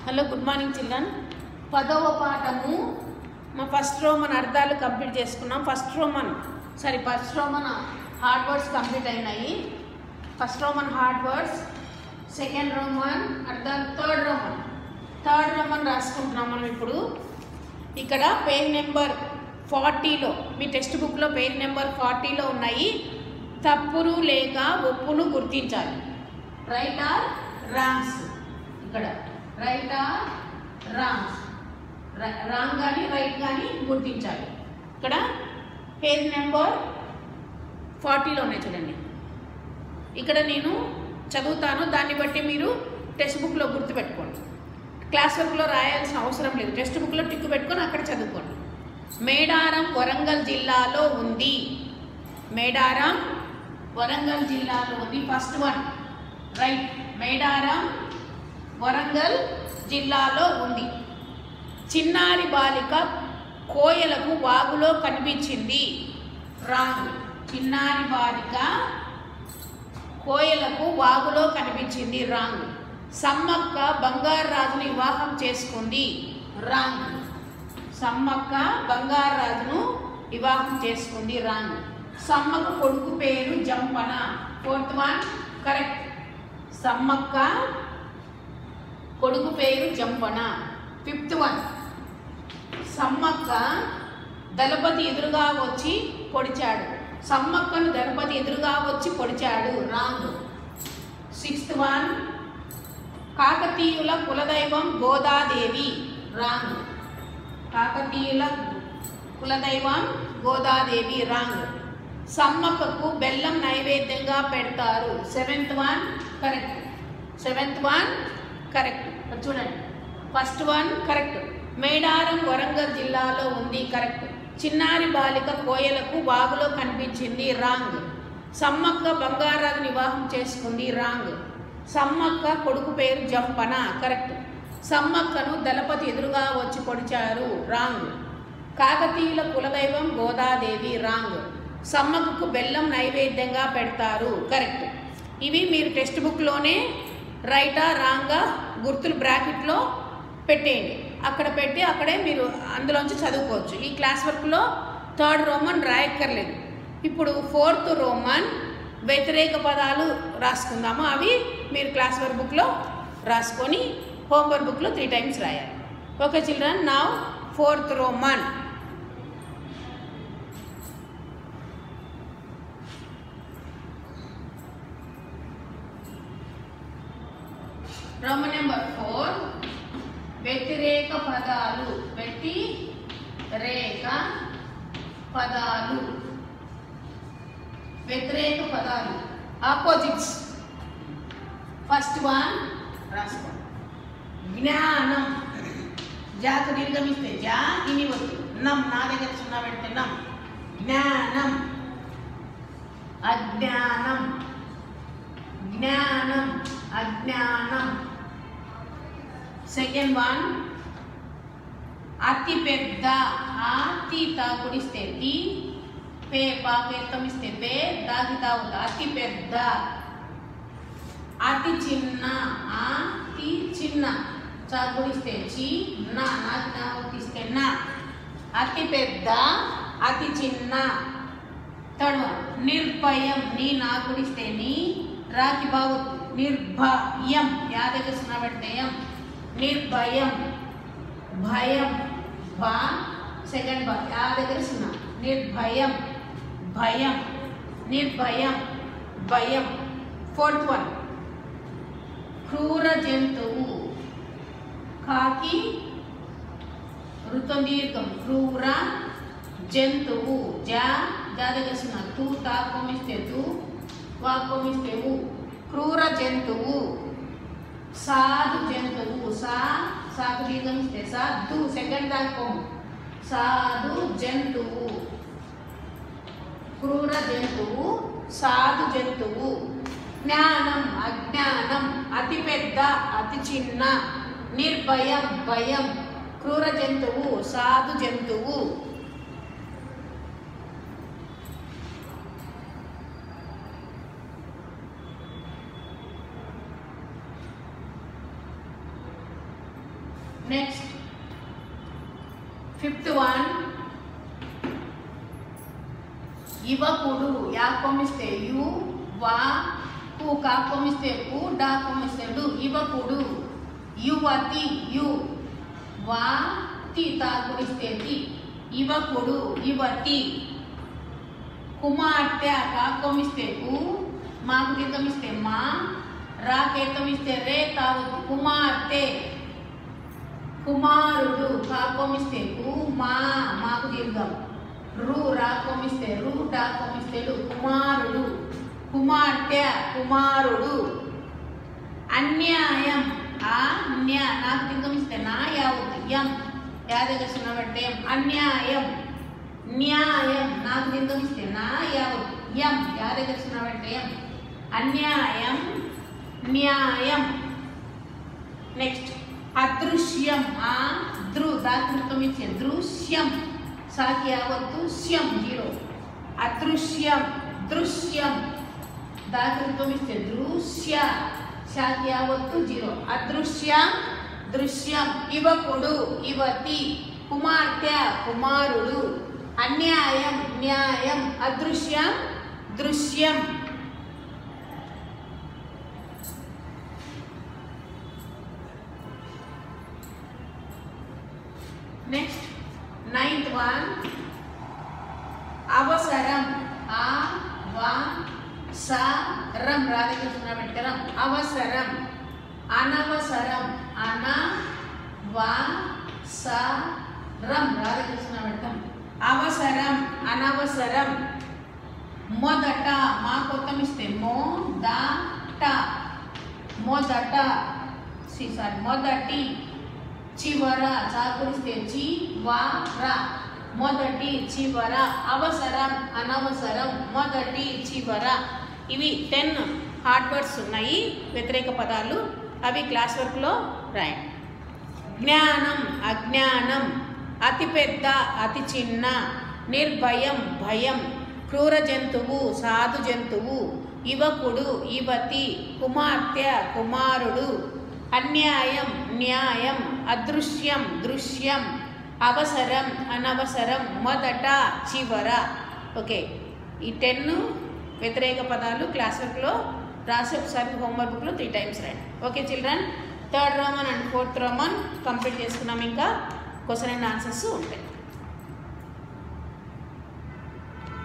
hello good morning children పదవ పాఠము మా ఫస్ట్ రోమన్ అర్థాలు కంప్లీట్ చేసుకున్నాం first Roman sorry first Roman hard words complete అయినాయి first Roman hard words second Roman అర్థాలు థర్డ్ రోమన్ థర్డ్ రోమన్ రాసుకుంటున్నాం మనం ఇప్పుడు ఇక్కడ పేజ్ నెంబర్ ఫార్టీలో మీ టెక్స్ట్ బుక్లో పేజ్ నెంబర్ ఫార్టీలో ఉన్నాయి తప్పులు లేక ఒప్పును గుర్తించాలి రైట్ ఆర్ రాంగ్స్ ఇక్కడ రైట్ ఆర్ రాంగ్స్ రాంగ్ కానీ రైట్ కానీ గుర్తించాలి ఇక్కడ పేజ్ నెంబర్ ఫార్టీలో ఉన్నాయి చూడండి ఇక్కడ నేను చదువుతాను దాన్ని బట్టి మీరు టెక్స్ట్ బుక్లో గుర్తుపెట్టుకోండి క్లాస్ వర్క్లో రాయాల్సిన అవసరం లేదు టెక్స్ట్ బుక్లో టిక్కు పెట్టుకొని అక్కడ చదువుకోండి మేడారం వరంగల్ జిల్లాలో ఉంది మేడారం వరంగల్ జిల్లాలో ఉంది first one right Medaram Warangal జిల్లాలో ఉంది చిన్నారి బాలిక కోయలకు వాగులో కనిపించింది రాంగ్ చిన్నారి బాలిక కోయలకు వాగులో కనిపించింది రాంగ్ సమ్మక్క బంగారాజును వివాహం చేసుకుంది రాంగ్ సమ్మక్క బంగారాజును వివాహం చేసుకుంది రాంగ్ సమ్మక్క కొడుకు పేరు Jampana fourth one correct Sammakka కొడుకు పేరు జంపన ఫిఫ్త్ వన్ సమ్మక్క దళపతి ఎదురుగా వచ్చి పొడిచాడు సమ్మక్కను దళపతి ఎదురుగా వచ్చి పొడిచాడు రాంగ్ సిక్స్త్ వన్ కాకతీయుల కులదైవం గోదాదేవి రాంగ్ కాకతీయుల కులదైవం గోదాదేవి రాంగ్ సమ్మక్కకు బెల్లం నైవేద్యంగా పెడతారు seventh one correct seventh one correct చూడండి first one correct Medaram Warangal జిల్లాలో ఉంది కరెక్ట్ చిన్నారి బాలిక కోయలకు వాగులో కనిపించింది రాంగ్ సమ్మక్క బంగారాజు వివాహం చేసుకుంది రాంగ్ సమ్మక్క కొడుకు పేరు జంపన కరెక్ట్ సమ్మక్కను దళపతి ఎదురుగా వచ్చి పొడిచారు రాంగ్ కాకతీయుల కులదైవం గోదాదేవి రాంగ్ సమ్మక్కకు బెల్లం నైవేద్యంగా పెడతారు కరెక్ట్ ఇవి మీరు టెక్స్ట్ బుక్లోనే రైటా రాంగా గుర్తులు బ్రాకెట్లో పెట్టేయండి అక్కడ పెట్టి అక్కడే మీరు అందులోంచి చదువుకోవచ్చు ఈ క్లాస్ వర్క్లో థర్డ్ రోమన్ రాయక్కర్లేదు ఇప్పుడు ఫోర్త్ రోమన్ వ్యతిరేక పదాలు రాసుకుందాము అవి మీరు క్లాస్ వర్క్ బుక్లో రాసుకొని హోంవర్క్ బుక్లో త్రీ టైమ్స్ రాయాలి ఓకే చిల్డ్రన్ నా fourth Roman Roman number four వ్యతిరేక పదాలు వ్యతిరేక పదాలు వ్యతిరేక పదాలు ఆపోజిట్స్ ఫస్ట్ వన్ రాసుకోండి జ్ఞానం జాకు నిర్గమిస్తే జా ఇని వద్దు నం నా దగ్గర సున్నా పెడితే నం జ్ఞానం అజ్ఞానం జ్ఞానం అజ్ఞానం సెకండ్ వన్ అతి పెద్ద అతి తాగుడిస్తే తి పే పాకేతం ఇస్తే పే దాగి తాగుతా అతి పెద్ద అతి చిన్న అతి చిన్న చాగుడిస్తే చి నా నాకు నాగిస్తే నా అతి పెద్ద అతి చిన్న థర్డ్ వన్ నిర్భయం నీ నాకుడిస్తే నీ రాకి బాగు నిర్భయం యా దగ్గర సున్నా పెడితే యం నిర్భయం భయం బా సెకండ్ బా యా దగ్గర సున్నా నిర్భయం భయం నిర్భయం భయం ఫోర్త్ వన్ క్రూర జంతువు కాకి ఋతం దీర్ఘం క్రూర జంతువు జా జా దగ్గర సున్నా తూ తా కొమిస్తే తూ వా కొమిస్తే ఊ క్రూర జంతువు సాధు జంతువు సా సాకు దీర్ఘం ఇస్తే సాధు సెకండ్ దాకా సాధు జంతువు క్రూర జంతువు సాధు జంతువు జ్ఞానం అజ్ఞానం అతి పెద్ద అతి చిన్న నిర్భయం భయం క్రూర జంతువు సాధు జంతువు నెక్స్ట్ ఫిఫ్త్ వన్ యువకుడు యాకొమిస్తే యు వా కు కాకొమిస్తే కు డాకొమిస్తే డు యువకుడు యువతి యు వా తి తాకుడిస్తే తి యువకుడు యువతి కుమార్తె కాకొమిస్తే కు మాకు దీర్ఘమిస్తే మా రాకేతమిస్తే రే తావతు కుమార్తె కుమారుడు కాకొమిస్తే కు మా మాకు దీర్ఘం రు రాకొమిస్తే రు డాకొమిస్తే డు కుమారుడు కుమార్తె కుమారుడు అన్యాయం ఆ న్య నాకు దీర్ఘమిస్తే నా యావత్ యం యాదగ సున్నబట్టే అన్యాయం న్యాయం నాకు దీర్ఘమిస్తే నా యావత్ యం యాదగ సున్నబట్టే యం అన్యాయం న్యాయం నెక్స్ట్ అదృశ్యం ఆ దృ దాతృత్వం ఇచ్చే దృశ్యం సాకి యావత్తు శ్యం జీరో అదృశ్యం దృశ్యం దాతృత్వం ఇస్తే దృశ్య శాకి యావత్తు జీరో అదృశ్యం దృశ్యం యువకుడు యువతి కుమార్తె కుమారుడు అన్యాయం న్యాయం అదృశ్యం దృశ్యం నెక్స్ట్ నైన్త్ వన్ అవసరం ఆ వా స రం రాధాకృష్ణ పెట్టరం అవసరం అనవసరం అన వా స రం రాధాకృష్ణ పెట్టం అవసరం అనవసరం మొదట మా కొత్తం ఇస్తే మో ద ట మొదట సారీ మొదటి చివర చాకురిస్తే చి వా ర మొదటి చివర అవసరం అనవసరం మొదటి చివర ఇవి టెన్ హార్డ్ వర్డ్స్ ఉన్నాయి వ్యతిరేక పదాలు అవి క్లాస్ వర్క్లో రాయండి జ్ఞానం అజ్ఞానం అతిపెద్ద అతి చిన్న నిర్భయం భయం క్రూర జంతువు సాధు జంతువు యువకుడు యువతి కుమార్తె కుమారుడు అన్యాయం న్యాయం అదృశ్యం దృశ్యం అవసరం అనవసరం మొదట చివర ఓకే ఈ టెన్ వ్యతిరేక పదాలు క్లాస్ వర్క్లో రాసి ఒకసారి హోంవర్క్ బుక్లో త్రీ టైమ్స్ రాయండి okay children third Roman and fourth Roman complete చేసుకున్నాం ఇంకా క్వశ్చన్ అండ్ ఆన్సర్స్ ఉంటాయి